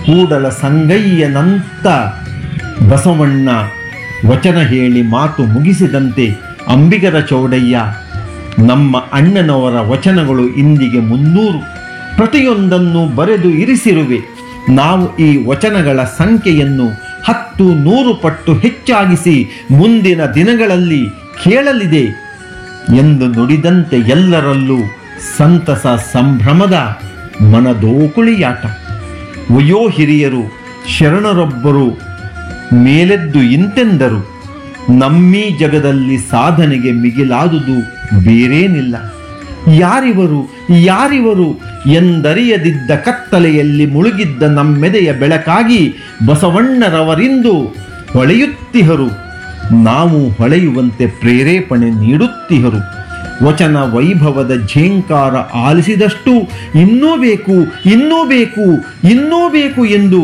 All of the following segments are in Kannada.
ಕೂಡಲ ಸಂಗಯ್ಯನಂತ ಬಸವಣ್ಣ ವಚನ ಹೇಳಿ ಮಾತು ಮುಗಿಸಿದಂತೆ ಅಂಬಿಗರ ಚೌಡಯ್ಯ ನಮ್ಮ ಅಣ್ಣನವರ ವಚನಗಳು ಇಂದಿಗೆ ಮುನ್ನೂರು ಪ್ರತಿಯೊಂದನ್ನು ಬರೆದು ಇರಿಸಿರುವೆ ನಾವು ಈ ವಚನಗಳ ಸಂಖ್ಯೆಯನ್ನು ಹತ್ತು ನೂರು ಪಟ್ಟು ಹೆಚ್ಚಾಗಿಸಿ ಮುಂದಿನ ದಿನಗಳಲ್ಲಿ ಕೇಳಲಿದೆ ಎಂದು ನುಡಿದಂತೆ ಎಲ್ಲರಲ್ಲೂ ಸಂತಸ ಸಂಭ್ರಮದ ಮನದೋಕುಳಿಯಾಟ ವಯೋ ಹಿರಿಯರು ಶರಣರೊಬ್ಬರು ಮೇಲೆದ್ದು ಇಂತೆಂದರು ನಮ್ಮೀ ಜಗದಲ್ಲಿ ಸಾಧನೆಗೆ ಮಿಗಿಲಾದುದು ಬೇರೇನಿಲ್ಲ ಯಾರಿವರು ಯಾರಿವರು ಎಂದರಿಯದಿದ್ದ ಕತ್ತಲೆಯಲ್ಲಿ ಮುಳುಗಿದ್ದ ನಮ್ಮೆದೆಯ ಬೆಳಕಾಗಿ ಬಸವಣ್ಣರವರಿಂದು ಹೊಳೆಯುತ್ತಿಹರು ನಾವು ಹೊಳೆಯುವಂತೆ ಪ್ರೇರೇಪಣೆ ನೀಡುತ್ತಿಹರು ವಚನ ವೈಭವದ ಝೇಂಕಾರ ಆಲಿಸಿದಷ್ಟು ಇನ್ನೂ ಬೇಕು ಇನ್ನೂ ಬೇಕು ಇನ್ನೂ ಬೇಕು ಎಂದು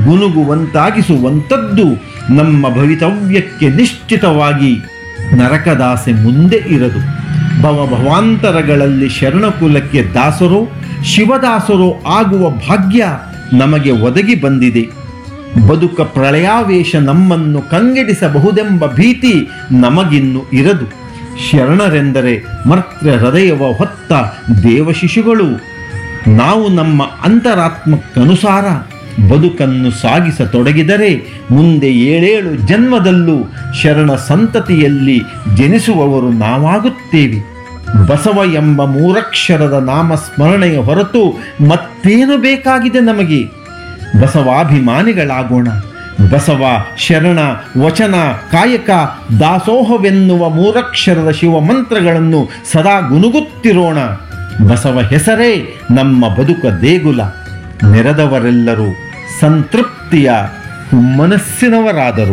ಗುನುಗುವಂತಾಗಿಸುವಂಥದ್ದು ನಮ್ಮ ಭವಿತವ್ಯಕ್ಕೆ ನಿಶ್ಚಿತವಾಗಿ ನರಕದಾಸೆ ಮುಂದೆ ಇರದು ಭವ ಭವಾಂತರಗಳಲ್ಲಿ ಶರಣಕುಲಕ್ಕೆ ದಾಸರೋ ಶಿವದಾಸರೋ ಆಗುವ ಭಾಗ್ಯ ನಮಗೆ ಒದಗಿ ಬಂದಿದೆ ಬದುಕ ಪ್ರಳಯಾವೇಶ ನಮ್ಮನ್ನು ಕಂಗೆಡಿಸಬಹುದೆಂಬ ಭೀತಿ ನಮಗಿನ್ನು ಇರದು ಶರಣರೆಂದರೆ ಮರ್ತ್ಯ ಹೃದಯವ ಹೊತ್ತ ದೇವಶಿಶುಗಳು ನಾವು ನಮ್ಮ ಅಂತರಾತ್ಮಕ್ಕನುಸಾರ ಬದುಕನ್ನು ಸಾಗಿಸತೊಡಗಿದರೆ ಮುಂದೆ ಏಳೇಳು ಜನ್ಮದಲ್ಲೂ ಶರಣ ಸಂತತಿಯಲ್ಲಿ ಜನಿಸುವವರು ನಾವಾಗುತ್ತೇವೆ ಬಸವ ಎಂಬ ಮೂರಕ್ಷರದ ನಾಮಸ್ಮರಣೆಯ ಹೊರತು ಮತ್ತೇನು ಬೇಕಾಗಿದೆ ನಮಗೆ ಬಸವಾಭಿಮಾನಿಗಳಾಗೋಣ ಬಸವ ಶರಣ ವಚನ ಕಾಯಕ ದಾಸೋಹವೆನ್ನುವ ಮೂರಕ್ಷರದ ಶಿವ ಮಂತ್ರಗಳನ್ನು ಸದಾ ಗುನುಗುತ್ತಿರೋಣ ಬಸವ ಹೆಸರೇ ನಮ್ಮ ಬದುಕ ದೇಗುಲ ನೆರೆದವರೆಲ್ಲರೂ ಸಂತೃಪ್ತಿಯ ಹುಮ್ಮನಸ್ಸಿನವರಾದರು